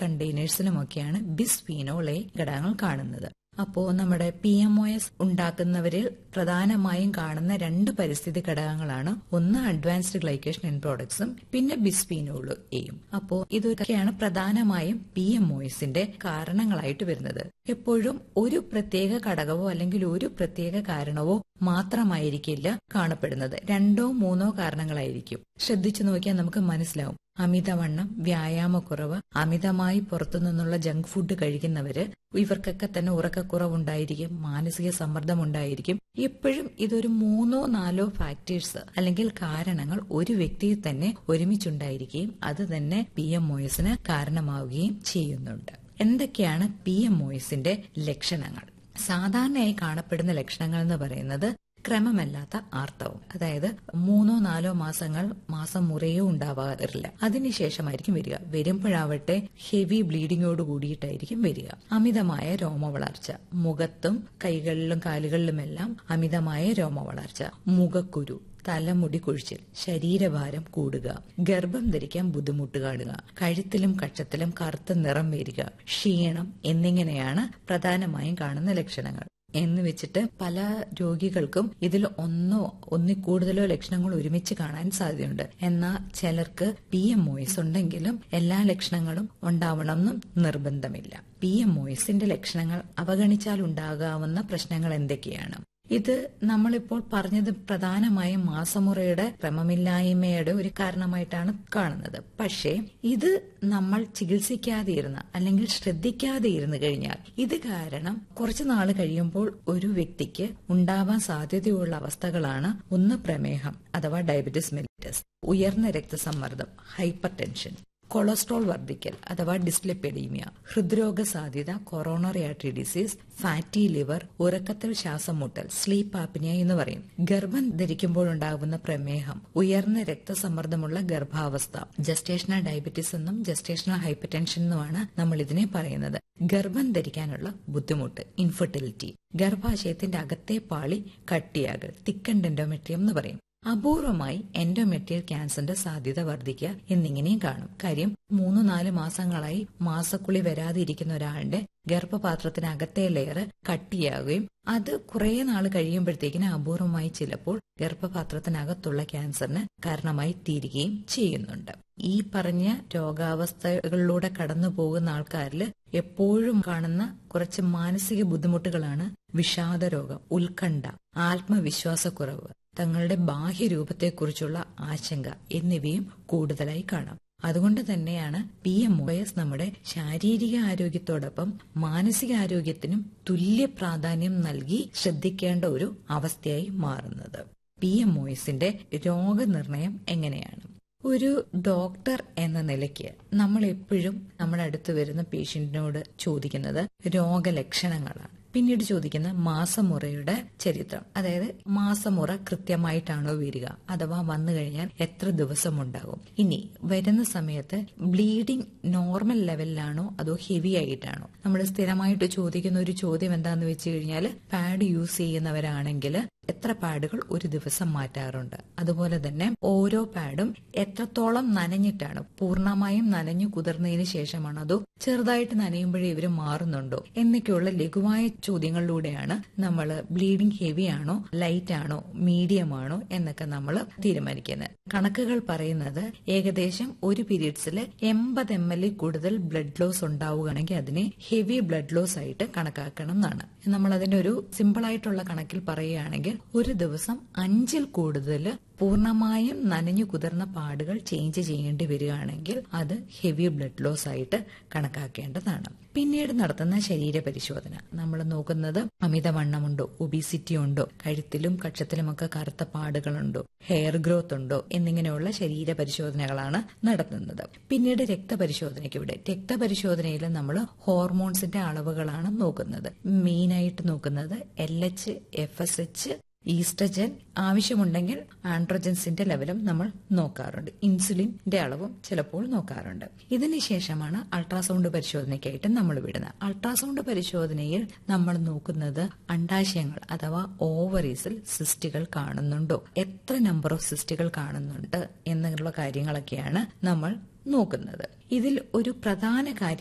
കണ്ടെയ്നേഴ്സിലുമൊക്കെയാണ് ബിസ്ഫീനോൾ A ഘടകങ്ങൾ കാണുന്നത് അപ്പോ നമ്മുടെ പി എം ഒ എസ് ഉണ്ടാക്കുന്നവരിൽ പ്രധാനമായും കാണുന്ന രണ്ട് പരിസ്ഥിതി ഘടകങ്ങളാണ് ഒന്ന് അഡ്വാൻസ്ഡ് ഗ്ലൈക്കേഷൻ എൻ പ്രോഡക്ട്സും പിന്നെ ബിസ്ഫീനോൾ എയും അപ്പോ ഇതൊക്കെയാണ് പ്രധാനമായും പി എം ഒ എസിന്റെ കാരണങ്ങളായിട്ട് വരുന്നത് എപ്പോഴും ഒരു പ്രത്യേക ഘടകവോ അല്ലെങ്കിൽ ഒരു പ്രത്യേക കാരണവോ മാത്രമായിരിക്കില്ല കാണപ്പെടുന്നത് രണ്ടോ മൂന്നോ കാരണങ്ങളായിരിക്കും ശ്രദ്ധിച്ചു നോക്കിയാൽ നമുക്ക് മനസ്സിലാവും അമിതവണ്ണം വ്യായാമക്കുറവ് അമിതമായി പുറത്തുനിന്നുള്ള ജങ്ക് ഫുഡ് കഴിക്കുന്നവര് ഇവർക്കൊക്കെ തന്നെ ഉറക്കക്കുറവുണ്ടായിരിക്കും മാനസിക സമ്മർദ്ദം ഉണ്ടായിരിക്കും എപ്പോഴും ഇതൊരു മൂന്നോ നാലോ ഫാക്ടേഴ്സ് അല്ലെങ്കിൽ കാരണങ്ങൾ ഒരു വ്യക്തിയിൽ തന്നെ ഒരുമിച്ചുണ്ടായിരിക്കുകയും അത് തന്നെ പി എം ഒ എസിന് കാരണമാവുകയും ചെയ്യുന്നുണ്ട് എന്തൊക്കെയാണ് പി എം ഒ എസിന്റെ ലക്ഷണങ്ങൾ സാധാരണയായി കാണപ്പെടുന്ന ലക്ഷണങ്ങൾ എന്ന് പറയുന്നത് ക്രമമല്ലാത്ത ആർത്തവം അതായത് മൂന്നോ നാലോ മാസങ്ങൾ മാസം മുറയോ ഉണ്ടാവാറില്ല അതിനുശേഷമായിരിക്കും വരിക വരുമ്പോഴാവട്ടെ ഹെവി ബ്ലീഡിങ്ങോട് കൂടിയിട്ടായിരിക്കും വരിക അമിതമായ രോമവളർച്ച മുഖത്തും കൈകളിലും കാലുകളിലുമെല്ലാം അമിതമായ രോമവളർച്ച മുഖക്കുരു തലമുടി കുഴിച്ചിൽ ശരീരഭാരം കൂടുക ഗർഭം ധരിക്കാൻ ബുദ്ധിമുട്ട് കാണുക കഴുത്തിലും കക്ഷത്തിലും കറുത്ത നിറം വരിക ക്ഷീണം എന്നിങ്ങനെയാണ് പ്രധാനമായും കാണുന്ന ലക്ഷണങ്ങൾ എന്ന് വെച്ചിട്ട് പല രോഗികൾക്കും ഇതിൽ ഒന്നോ ഒന്നിൽ കൂടുതലോ ലക്ഷണങ്ങൾ ഒരുമിച്ച് കാണാൻ സാധ്യതയുണ്ട് എന്നാൽ ചിലർക്ക് പി എം ഒഎസ് ഉണ്ടെങ്കിലും എല്ലാ ലക്ഷണങ്ങളും ഉണ്ടാവണമെന്നും നിർബന്ധമില്ല പി എം ഒഎസിന്റെ ലക്ഷണങ്ങൾ അവഗണിച്ചാൽ ഉണ്ടാകാവുന്ന പ്രശ്നങ്ങൾ എന്തൊക്കെയാണ് ഇത് നമ്മളിപ്പോൾ പറഞ്ഞത് പ്രധാനമായും മാസമുറയുടെ ക്രമമില്ലായ്മയുടെ ഒരു കാരണമായിട്ടാണ് കാണുന്നത് പക്ഷേ ഇത് നമ്മൾ ചികിത്സിക്കാതെ ഇരുന്ന അല്ലെങ്കിൽ ശ്രദ്ധിക്കാതെ ഇരുന്നു കഴിഞ്ഞാൽ ഇത് കാരണം കുറച്ചു നാൾ കഴിയുമ്പോൾ ഒരു വ്യക്തിക്ക് ഉണ്ടാവാൻ സാധ്യതയുള്ള അവസ്ഥകളാണ് ഒന്ന് പ്രമേഹം അഥവാ ഡയബറ്റിസ് മെലിറ്റസ് ഉയർന്ന രക്തസമ്മർദ്ദം ഹൈപ്പർ ടെൻഷൻ കൊളസ്ട്രോൾ വർദ്ധിക്കൽ അഥവാ ഡിസ്ലിപ്പെഡീമിയ ഹൃദ്രോഗ സാധ്യത coronary artery disease fatty liver ഉറക്കത്തിൽ ശ്വാസം മുട്ടൽ സ്ലീപ്പ് ആപ്നിയ എന്ന് പറയും ഗർഭം ധരിക്കുമ്പോഴുണ്ടാകുന്ന പ്രമേഹം ഉയർന്ന രക്തസമ്മർദ്ദമുള്ള ഗർഭാവസ്ഥ ജസ്റ്റേഷണൽ ഡയബറ്റീസ് എന്നും ജസ്റ്റേഷണൽ ഹൈപ്പർ ടെൻഷൻ എന്നുമാണ് നമ്മൾ ഇതിനെ പറയുന്നത് ഗർഭം ധരിക്കാനുള്ള ബുദ്ധിമുട്ട് ഇൻഫെർട്ടിലിറ്റി ഗർഭാശയത്തിന്റെ അകത്തെ പാളി കട്ടിയാകൽ തിക്കൻ എൻഡോമെട്രിയം എന്ന് പറയും അപൂർവമായി എൻഡോമെട്രിയൽ ക്യാൻസറിന്റെ സാധ്യത വർദ്ധിക്കുക എന്നിങ്ങനെയും കാണും കാര്യം മൂന്ന് നാല് മാസങ്ങളായി മാസക്കുളി വരാതെ ഇരിക്കുന്ന ഒരാളുടെ ഗർഭപാത്രത്തിനകത്തെ ലെയർ കട്ടിയാകുകയും അത് കുറെ നാൾ കഴിയുമ്പോഴത്തേക്കിന് അപൂർവമായി ചിലപ്പോൾ ഗർഭപാത്രത്തിനകത്തുള്ള ക്യാൻസറിന് കാരണമായി തീരുകയും ചെയ്യുന്നുണ്ട് ഈ പറഞ്ഞ രോഗാവസ്ഥകളിലൂടെ കടന്നു പോകുന്ന ആൾക്കാരിൽ എപ്പോഴും കാണുന്ന കുറച്ച് മാനസിക ബുദ്ധിമുട്ടുകളാണ് വിഷാദ രോഗം ഉത്കണ്ഠ ആത്മവിശ്വാസക്കുറവ് തങ്ങളുടെ ബാഹ്യരൂപത്തെക്കുറിച്ചുള്ള ആശങ്ക എന്നിവയും കൂടുതലായി കാണാം അതുകൊണ്ട് തന്നെയാണ് പി എം ഒ എസ് നമ്മുടെ ശാരീരിക ആരോഗ്യത്തോടൊപ്പം മാനസികാരോഗ്യത്തിനും തുല്യ പ്രാധാന്യം നൽകി ശ്രദ്ധിക്കേണ്ട ഒരു അവസ്ഥയായി മാറുന്നത് പി എം ഒ എസിന്റെ രോഗനിർണയം എങ്ങനെയാണ് ഒരു ഡോക്ടർ എന്ന നിലയ്ക്ക് നമ്മൾ എപ്പോഴും നമ്മുടെ അടുത്ത് വരുന്ന പേഷ്യന്റിനോട് ചോദിക്കുന്നത് രോഗലക്ഷണങ്ങളാണ് പിന്നീട് ചോദിക്കുന്ന മാസമുറയുടെ ചരിത്രം അതായത് മാസമുറ കൃത്യമായിട്ടാണോ വരിക അഥവാ വന്നു കഴിഞ്ഞാൽ എത്ര ദിവസം ഉണ്ടാകും ഇനി വരുന്ന സമയത്ത് ബ്ലീഡിംഗ് നോർമൽ ലെവലിലാണോ അതോ ഹെവി ആയിട്ടാണോ നമ്മൾ സ്ഥിരമായിട്ട് ചോദിക്കുന്ന ഒരു ചോദ്യം എന്താന്ന് വെച്ച് കഴിഞ്ഞാൽ പാഡ് യൂസ് ചെയ്യുന്നവരാണെങ്കിൽ എത്ര പാഡുകൾ ഒരു ദിവസം മാറ്റാറുണ്ട് അതുപോലെ തന്നെ ഓരോ പാഡും എത്രത്തോളം നനഞ്ഞിട്ടാണ് പൂർണ്ണമായും നനഞ്ഞു കുതിർന്നതിന് ശേഷമാണ് അതോ ചെറുതായിട്ട് നനയുമ്പോഴേ ഇവർ മാറുന്നുണ്ടോ എന്നൊക്കെയുള്ള ലഘുവായ ചോദ്യങ്ങളിലൂടെയാണ് നമ്മൾ ബ്ലീഡിംഗ് ഹെവി ആണോ ലൈറ്റ് ആണോ മീഡിയം ആണോ എന്നൊക്കെ നമ്മൾ തീരുമാനിക്കുന്നത് കണക്കുകൾ പറയുന്നത് ഏകദേശം ഒരു പീരീഡ്സിൽ എൺപത് എം എൽ കൂടുതൽ ബ്ലഡ് ലോസ് ഉണ്ടാവുകയാണെങ്കിൽ അതിനെ ഹെവി ബ്ലഡ് ലോസ് ആയിട്ട് കണക്കാക്കണം എന്നാണ് നമ്മൾ അതിന്റെ ഒരു സിമ്പിൾ ആയിട്ടുള്ള കണക്കിൽ പറയുകയാണെങ്കിൽ ഒരു ദിവസം അഞ്ചിൽ കൂടുതൽ പൂർണ്ണമായും നനഞ്ഞു കുതിർന്ന പാടുകൾ ചേഞ്ച് ചെയ്യേണ്ടി വരികയാണെങ്കിൽ അത് ഹെവി ബ്ലഡ് ലോസ് ആയിട്ട് കണക്കാക്കേണ്ടതാണ് പിന്നീട് നടത്തുന്ന ശരീര പരിശോധന നമ്മൾ നോക്കുന്നത് അമിതവണ്ണമുണ്ടോ ഒബിസിറ്റി ഉണ്ടോ കഴുത്തിലും കക്ഷത്തിലുമൊക്കെ കറുത്ത പാടുകളുണ്ടോ ഹെയർ ഗ്രോത്ത് ഉണ്ടോ എന്നിങ്ങനെയുള്ള ശരീര പരിശോധനകളാണ് നടത്തുന്നത് പിന്നീട് രക്തപരിശോധനയ്ക്ക് ഇവിടെ രക്തപരിശോധനയിൽ നമ്മൾ ഹോർമോൺസിന്റെ അളവുകളാണ് നോക്കുന്നത് മെയിനായിട്ട് നോക്കുന്നത് L H F S H oestrogen ആവശ്യമുണ്ടെങ്കിൽ ആൻഡ്രോജൻസിന്റെ ലെവലും നമ്മൾ നോക്കാറുണ്ട് ഇൻസുലിന്റെ അളവും ചിലപ്പോൾ നോക്കാറുണ്ട് ഇതിനുശേഷമാണ് അൾട്രാസൗണ്ട് പരിശോധനയ്ക്കായിട്ട് നമ്മൾ വിടുന്നത് അൾട്രാസൗണ്ട് പരിശോധനയിൽ നമ്മൾ നോക്കുന്നത് അണ്ടാശയങ്ങൾ അഥവാ ഓവറീസിൽ സിസ്റ്റുകൾ കാണുന്നുണ്ടോ എത്ര നമ്പർ ഓഫ് സിസ്റ്റുകൾ കാണുന്നുണ്ട് എന്നുള്ള കാര്യങ്ങളൊക്കെയാണ് നമ്മൾ നോക്കുന്നത് ഇതിൽ ഒരു പ്രധാന കാര്യം